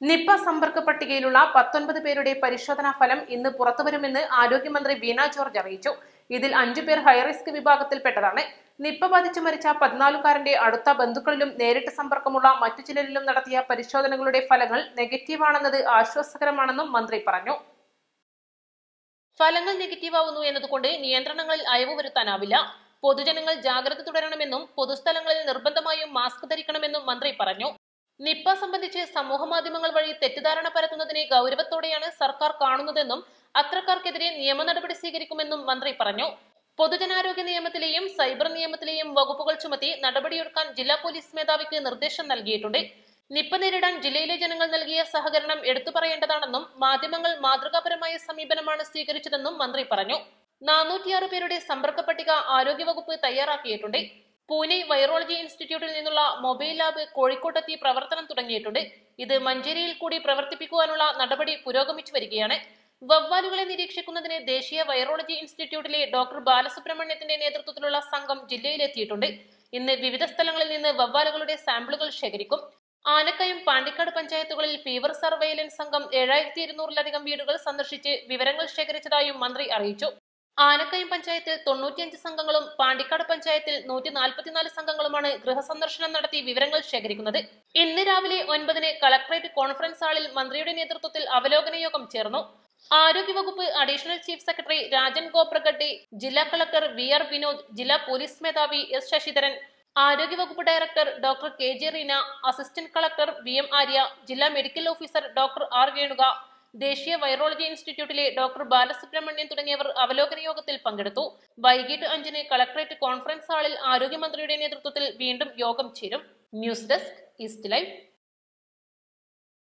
Nipah സമ്പർക്ക പട്ടികയിലുള്ള പത്തൊൻപത് പേരുടെ പരിശോധനാ ഫലം ഇന്ന് പുറത്തുവരുമെന്ന് ആരോഗ്യമന്ത്രി വീണ ജോർജ് അറിയിച്ചു ഇതിൽ അഞ്ചു പേർ ഹൈറിസ്ക് വിഭാഗത്തിൽപ്പെട്ടതാണ് നിപ്പ ബാധിച്ച് മരിച്ച പതിനാലുകാരന്റെ അടുത്ത ബന്ധുക്കളിലും നേരിട്ട് സമ്പർക്കമുള്ള മറ്റു ചിലരിലും നടത്തിയ പരിശോധനകളുടെ ഫലങ്ങൾ നെഗറ്റീവാണെന്നത് ആശ്വാസകരമാണെന്നും മന്ത്രി പറഞ്ഞു ഫലങ്ങൾ നെഗറ്റീവ് ആവുന്നു എന്നതുകൊണ്ട് നിയന്ത്രണങ്ങളിൽ അയവ് വരുത്താനാവില്ല പൊതുജനങ്ങൾ ജാഗ്രത തുടരണമെന്നും പൊതുസ്ഥലങ്ങളിൽ നിർബന്ധമായും മാസ്ക് ധരിക്കണമെന്നും മന്ത്രി പറഞ്ഞു നിപ്പ സംബന്ധിച്ച് സമൂഹ മാധ്യമങ്ങൾ വഴി തെറ്റിദ്ധാരണ പരത്തുന്നതിനെ ഗൗരവത്തോടെയാണ് സർക്കാർ കാണുന്നതെന്നും അത്തരക്കാർക്കെതിരെ നിയമ നടപടി സ്വീകരിക്കുമെന്നും മന്ത്രി പറഞ്ഞു പൊതുജനാരോഗ്യ നിയമത്തിലെയും സൈബർ നിയമത്തിലെയും വകുപ്പുകൾ ചുമത്തി നടപടിയെടുക്കാൻ ജില്ലാ പോലീസ് മേധാവിക്ക് നിർദ്ദേശം നൽകിയിട്ടുണ്ട് നിപ്പ നേരിടാൻ ജില്ലയിലെ ജനങ്ങൾ നൽകിയ സഹകരണം എടുത്തു പറയേണ്ടതാണെന്നും മാധ്യമങ്ങൾ മാതൃകാപരമായ സമീപനമാണ് സ്വീകരിച്ചതെന്നും മന്ത്രി പറഞ്ഞു നാനൂറ്റിയാറ് പേരുടെ സമ്പർക്ക പട്ടിക ആരോഗ്യവകുപ്പ് തയ്യാറാക്കിയിട്ടുണ്ട് പൂനെ വൈറോളജി ഇൻസ്റ്റിറ്റ്യൂട്ടിൽ നിന്നുള്ള മൊബൈൽ ലാബ് കോഴിക്കോട്ടെത്തി പ്രവർത്തനം തുടങ്ങിയിട്ടുണ്ട് ഇത് മഞ്ചേരിയിൽ കൂടി പ്രവർത്തിപ്പിക്കുവാനുള്ള നടപടി പുരോഗമിച്ചു വരികയാണ് വവ്വാലുകളെ നിരീക്ഷിക്കുന്നതിന് ദേശീയ വൈറോളജി ഇൻസ്റ്റിറ്റ്യൂട്ടിലെ ഡോക്ടർ ബാലസുബ്രഹ്മണ്യത്തിന്റെ നേതൃത്വത്തിലുള്ള സംഘം ജില്ലയിലെത്തിയിട്ടുണ്ട് ഇന്ന് വിവിധ സ്ഥലങ്ങളിൽ നിന്ന് വവ്വാലുകളുടെ സാമ്പിളുകൾ ശേഖരിക്കും ആനക്കയം പാണ്ടിക്കാട് പഞ്ചായത്തുകളിൽ ഫീവർ സർവൈലൻസ് സംഘം ഏഴായിരത്തി ഇരുന്നൂറിലധികം വീടുകൾ സന്ദർശിച്ച് വിവരങ്ങൾ ശേഖരിച്ചതായും മന്ത്രി അറിയിച്ചു ആനക്കയം പഞ്ചായത്തിൽ തൊണ്ണൂറ്റിയഞ്ച് സംഘങ്ങളും പാണ്ടിക്കാട് പഞ്ചായത്തിൽ നൂറ്റി നാൽപ്പത്തിനാല് സംഘങ്ങളുമാണ് ഗൃഹസന്ദർശനം നടത്തി വിവരങ്ങൾ ശേഖരിക്കുന്നത് ഇന്ന് രാവിലെ ഒൻപതിന് കളക്ടറേറ്റ് കോൺഫറൻസ് ഹാളിൽ മന്ത്രിയുടെ നേതൃത്വത്തിൽ അവലോകന യോഗം ചേർന്നു ആരോഗ്യവകുപ്പ് additional chief secretary Rajan Khobragade ജില്ലാ കളക്ടർ വി ആർ വിനോദ് ജില്ലാ പോലീസ് മേധാവി എസ് ശശിധരൻ ആരോഗ്യവകുപ്പ് director doctor K J Reena assistant collector V M Arya ജില്ലാ മെഡിക്കൽ ഓഫീസർ ഡോക്ടർ ആർ വേണുക ദേശീയ വൈറോളജി ഇൻസ്റ്റിറ്റ്യൂട്ടിലെ ഡോക്ടർ ബാലസുബ്രഹ്മണ്യൻ തുടങ്ങിയവർ അവലോകന യോഗത്തിൽ പങ്കെടുത്തു വൈകിട്ട് അഞ്ചിന് കളക്ടറേറ്റ് കോൺഫറൻസ് ഹാളിൽ ആരോഗ്യമന്ത്രിയുടെ നേതൃത്വത്തിൽ വീണ്ടും യോഗം ചേരും ന്യൂസ് ഡെസ്ക് ഈസ്റ്റ് ലൈവ്